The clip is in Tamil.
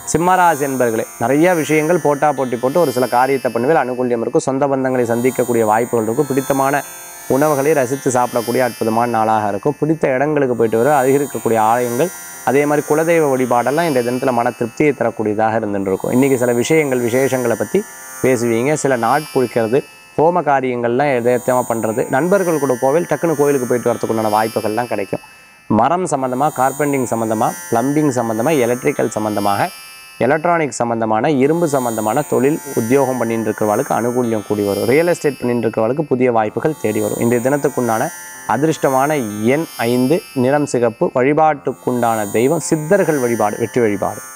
சிம்மராசி என்பர்களே நிறைய விஷயங்கள் போட்டா போட்டி போட்டு ஒரு சில காரியத்தை பண்ணுவேல் அனுகூல்யம் இருக்கும் சொந்த பந்தங்களை சந்திக்கக்கூடிய வாய்ப்புகள் இருக்கும் பிடித்தமான உணவுகளை ரசித்து சாப்பிடக்கூடிய அற்புதமான நாளாக இருக்கும் பிடித்த இடங்களுக்கு போயிட்டு வர அதிகரிக்கக்கூடிய ஆலயங்கள் அதே மாதிரி குலதெய்வ வழிபாடெல்லாம் இந்த தினத்தில் மன திருப்தியை தரக்கூடியதாக இருந்துட்டு இருக்கும் இன்றைக்கி சில விஷயங்கள் விசேஷங்களை பற்றி பேசுவீங்க சில நாட் குளிக்கிறது ஹோம காரியங்கள்லாம் எதார்த்தமாக பண்ணுறது நண்பர்கள் கூட போவேல் டக்குன்னு கோயிலுக்கு போயிட்டு வரதுக்கு உண்டான வாய்ப்புகள்லாம் கிடைக்கும் மரம் சம்மந்தமாக கார்பெண்டிங் சம்மந்தமாக ப்ளம்பிங் சம்மந்தமாக எலக்ட்ரிக்கல் சம்மந்தமாக எலக்ட்ரானிக் சம்மந்தமான இரும்பு சம்மந்தமான தொழில் உத்தியோகம் பண்ணிட்டு இருக்கிறவளுக்கு அனுகூல்யம் கூடி வரும் ரியல் எஸ்டேட் பண்ணிட்டு இருக்கிறவளுக்கு புதிய வாய்ப்புகள் தேடி வரும் இன்றைய தினத்துக்குண்டான அதிர்ஷ்டமான எண் ஐந்து நிறம் சிகப்பு வழிபாட்டுக்குண்டான தெய்வம் சித்தர்கள் வழிபாடு வெற்றி வழிபாடு